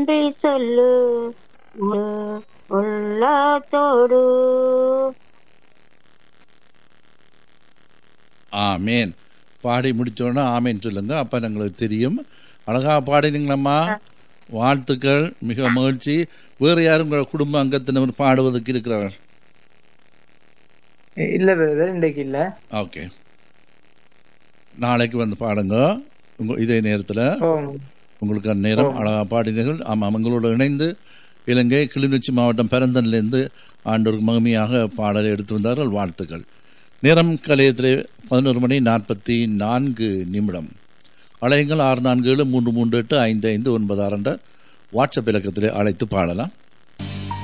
நன்றி சொல்லு முழு உள்ளத்தோடு ஆமேன் பாடி முடிச்சோன்னா ஆமேன் சொல்லுங்க அப்ப எங்களுக்கு தெரியும் அழகா பாடினீங்களம்மா வாழ்த்துக்கள் மிக மகிழ்ச்சி வேறு யாரும் உங்கள் குடும்ப அங்கத்தினர் பாடுவதற்கு இருக்கிறார்கள் இல்ல பிரதர் இன்றைக்கு இல்ல ஓகே நாளைக்கு வந்து பாடுங்க உங்க இதே நேரத்தில் ஓ உங்களுக்கு நேரம் அழகா பாடினீர்கள் ஆமாம் எங்களோடு இணைந்து இலங்கை கிளிநொச்சி மாவட்டம் பெரந்தன்லேருந்து ஆண்டோருக்கு மகிமையாக பாடலை எடுத்து வந்தார்கள் வாழ்த்துக்கள் நேரம் கலையத்திலே பதினோரு மணி நாற்பத்தி நான்கு நிமிடம் அலையுங்கள் ஆறு நான்கு ஏழு மூன்று மூன்று எட்டு ஐந்து ஐந்து ஒன்பது ஆறு என்ற வாட்ஸ்அப் இலக்கத்திலே அழைத்து பாடலாம்